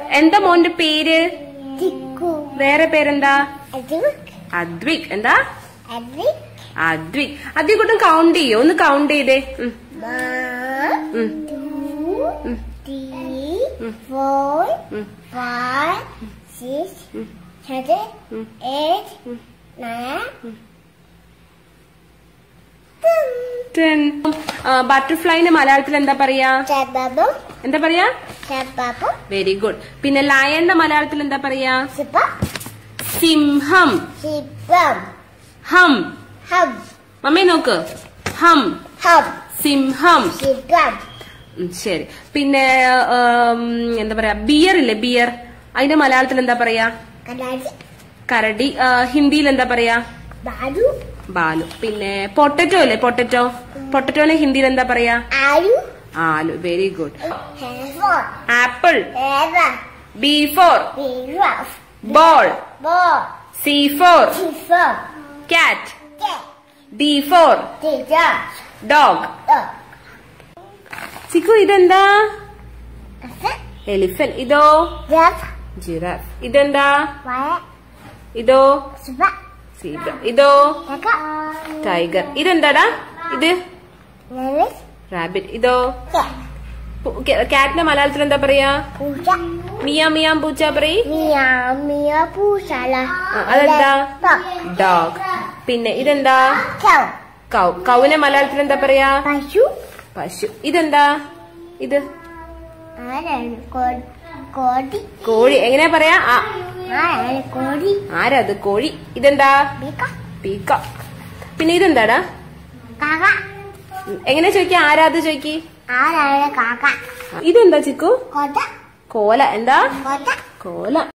എന്താ മോന്റെ പേര് ചിക്കു വേറെ പേരെന്താ അദ്വിക് അദ്വിക് എന്താ അദ്വിക് അദ്വിക് അദ്വിക് ഒട്ടും കൗണ്ട് ചെയ്യോ ഒന്ന് കൗണ്ട് ചെയ്തേ ഉം, one ഉം, two ഉം, three ഉം. four ഉം, five six ഉം, seven ഉം. eight ഉം. nine ഉം. ten ten. ആ, ബട്ടർഫ്ലൈന് മലയാളത്തിൽ എന്താ പറയാ ശബബം എന്താ പറയാ ശബബം വെരി ഗുഡ് പിന്നെ ലയന്റെ മലയാളത്തിൽ എന്താ പറയാ ശിപ സിംഹം ശിപം ഹം ഹം മമ്മി നോക്ക് ഹം ഹം സിംഹം ശിപം ഉം, ശരി പിന്നെ ഉം, എന്താ പറയാ ബിയർ ഇല്ലേ ബിയർ അതിന്റെ മലയാളത്തിൽ എന്താ പറയാ കടാരി കരടി ആ, ഹിന്ദിയിൽ എന്താ പറയാ ബാലു ബാലു പിന്നെ പൊട്ടറ്റോ ഇല്ലേ പൊട്ടറ്റോ പൊട്ടറ്റോനെ ഹിന്ദിയിൽ എന്താ പറയാ ആലു ആലു വെരി ഗുഡ് ഹെഫോൺ ആപ്പിൾ ഹെവ ബി ഫോർ ബിറഫ് ബോൾ ബോ സി ഫോർ ശിഫം കാറ്റ് കെ ഡി ഫോർ ടീച്ചർ ഡോഗ് ഡോ ചിക്കു ഇതെന്താ കസ എലിഫന്റ് ഇതോ ജഫ് ജിറാഫ് ഇതെന്താ വയ ഇതോ സുബ സീബ്ര ഇതോ തക ടൈഗർ ഇതെന്താടാ ഇത് നെവിസ് റാബിറ്റ് ഇതോ കെ പു- ക- കാറ്റിന്റെ മലയാളത്തിൽ എന്താ പറയാ പൂജ മിയാ മിയാ പൂച്ച പറയ് മിയ മിയ പൂശാല ആ, അതെന്താ? ഡോഗ് പിന്നെ ഇതെന്താ കൗ കൗ കൗവിനെ മലയാളത്തിൽ എന്താ പറയാ പശു പശു ഇതെന്താ ഇത് ആരാണ് കോ- കോടി കോഴി എങ്ങനെയാ പറയാ ആ, ആരാണ് കോടി ആരാ അത് കോഴി ഇതെന്താ ബിക പീക്ക പിന്നെ ഇതെന്താടാ കാക ഉം, എങ്ങനെ ചോദിക്കാ ആരാ അത് ചോദിക്കി ആരാണ് കാക്ക ഇതെന്താ ചിക്കു കൊത കോല എന്താ കൊത കോല